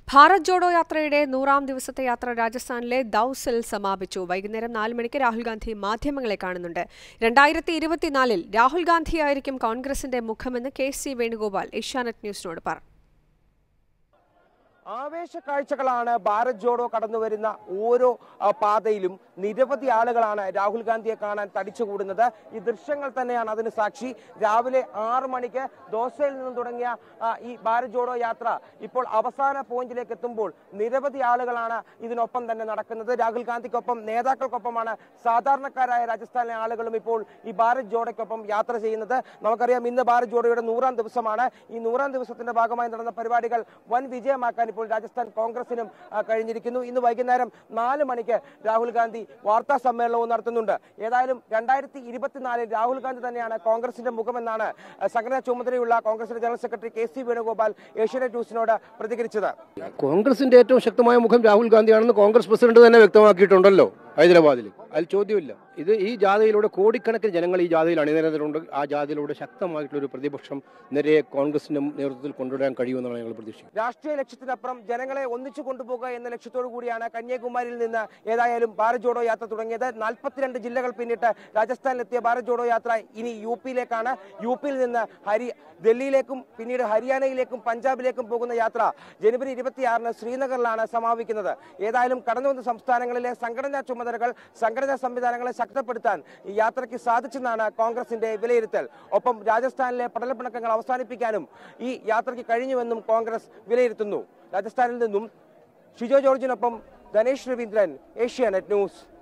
ഭാരത് ജോഡോ യാത്രയുടെ നൂറാം ദിവസത്തെ യാത്ര രാജസ്ഥാനിലെ ദൌസിൽ സമാപിച്ചു വൈകുന്നേരം നാല് മണിക്ക് രാഹുൽ ഗാന്ധി മാധ്യമങ്ങളെ കാണുന്നുണ്ട് രണ്ടായിരത്തി ഇരുപത്തിനാലിൽ രാഹുൽ ഗാന്ധിയായിരിക്കും കോൺഗ്രസിന്റെ മുഖമെന്ന് കെ സി വേണുഗോപാൽ ഏഷ്യാനെറ്റ് ന്യൂസിനോട് പറഞ്ഞു ആവേശ കാഴ്ചകളാണ് ഭാരത് ജോഡോ കടന്നു വരുന്ന ഓരോ ആ, പാതയിലും നിരവധി ആളുകളാണ് രാഹുൽ ഗാന്ധിയെ കാണാൻ തടിച്ചുകൂടുന്നത് ഈ ദൃശ്യങ്ങൾ തന്നെയാണ് അതിന് സാക്ഷി രാവിലെ ആറ് മണിക്ക് ദോശയിൽ നിന്നും തുടങ്ങിയ ആ, ഈ ഭാരത് ജോഡോ യാത്ര ഇപ്പോൾ അവസാന പോയിന്റിലേക്ക് എത്തുമ്പോൾ നിരവധി ആളുകളാണ് ഇതിനൊപ്പം തന്നെ നടക്കുന്നത് രാഹുൽ ഗാന്ധിക്കൊപ്പം നേതാക്കൾക്കൊപ്പമാണ് സാധാരണക്കാരായ രാജസ്ഥാനിലെ ആളുകളും ഇപ്പോൾ ഈ ഭാരത് ജോഡോയ്ക്കൊപ്പം യാത്ര ചെയ്യുന്നത് നമുക്കറിയാം ഇന്ന് ഭാരത് ജോഡോയുടെ നൂറാം ദിവസമാണ് ഈ നൂറാം ദിവസത്തിന്റെ ഭാഗമായി നടന്ന പരിപാടികൾ വൻ വിജയമാക്കാൻ ഇപ്പോൾ രാജസ്ഥാൻ കോൺഗ്രസിനും ആ, കഴിഞ്ഞിരിക്കുന്നു ഇന്ന് വൈകുന്നേരം നാല് മണിക്ക് രാഹുൽ ഗാന്ധി വാർത്താ സമ്മേളനവും നടത്തുന്നുണ്ട് ഏതായാലും രണ്ടായിരത്തി ഇരുപത്തിനാലിൽ രാഹുൽ ഗാന്ധി തന്നെയാണ് കോൺഗ്രസിന്റെ മുഖമെന്നാണ് ആ, സംഘടനാ ചുമതലയുള്ള കോൺഗ്രസിന്റെ general secretary K C Venugopal Asianet ന്യൂസിനോട് പ്രതികരിച്ചത് കോൺഗ്രസിന്റെ ഏറ്റവും ശക്തമായ മുഖം രാഹുൽ ഗാന്ധിയാണെന്ന് കോൺഗ്രസ് പ്രസിഡന്റ് തന്നെ വ്യക്തമാക്കിയിട്ടുണ്ടല്ലോ ഹൈദരാബാദിൽ അതിൽ ചോദ്യമില്ല ഇത് ഈ ജാഥയിലൂടെ കോടിക്കണക്കിന് ജനങ്ങൾ ഈ ജാഥയിൽ അണിനിരന്നിട്ടുണ്ട് ആ ജാഥയിലൂടെ ശക്തമായിട്ടുള്ള ഒരു പ്രതിപക്ഷം നിരയെ കോൺഗ്രസിന്റെ നേതൃത്വത്തിൽ കൊണ്ടുവരാൻ കഴിയുമെന്നാണ് ഞങ്ങൾ പ്രതീക്ഷിക്കുന്നത് രാഷ്ട്രീയ ലക്ഷ്യത്തിനപ്പുറം ജനങ്ങളെ ഒന്നിച്ചു കൊണ്ടുപോകുക എന്ന ലക്ഷ്യത്തോടു കൂടിയാണ് കന്യാകുമാരിയിൽ നിന്ന് ഏതായാലും ഭാരത് ജോഡോ യാത്ര തുടങ്ങിയത് നാൽപ്പത്തിരണ്ട് ജില്ലകൾ പിന്നിട്ട് രാജസ്ഥാനിലെത്തിയ ഭാരത് ജോഡോ യാത്ര ഇനി യു പിയിലേക്കാണ് യു പിയിൽ നിന്ന് ഹരി ഡൽഹിയിലേക്കും പിന്നീട് ഹരിയാനയിലേക്കും പഞ്ചാബിലേക്കും പോകുന്ന യാത്ര ജനുവരി ഇരുപത്തിയാറിന് ശ്രീനഗറിലാണ് സമാപിക്കുന്നത് ഏതായാലും കടന്നു വന്ന സംസ്ഥാനങ്ങളിലെ സംഘടനാ ചുമതലകൾ സംഘടനാ സംവിധാനങ്ങളെ ശക്തിപ്പെടുത്താൻ ഈ യാത്രയ്ക്ക് സാധിച്ചെന്നാണ് കോൺഗ്രസിന്റെ വിലയിരുത്തൽ ഒപ്പം രാജസ്ഥാനിലെ പടലപ്പിണക്കങ്ങൾ അവസാനിപ്പിക്കാനും ഈ യാത്രയ്ക്ക് കഴിഞ്ഞുവെന്നും കോൺഗ്രസ് വിലയിരുത്തുന്നു രാജസ്ഥാനിൽ നിന്നും ഷിജോ ജോർജിനൊപ്പം ധനേഷ് രവീന്ദ്രൻ ഏഷ്യാനെറ്റ് ന്യൂസ്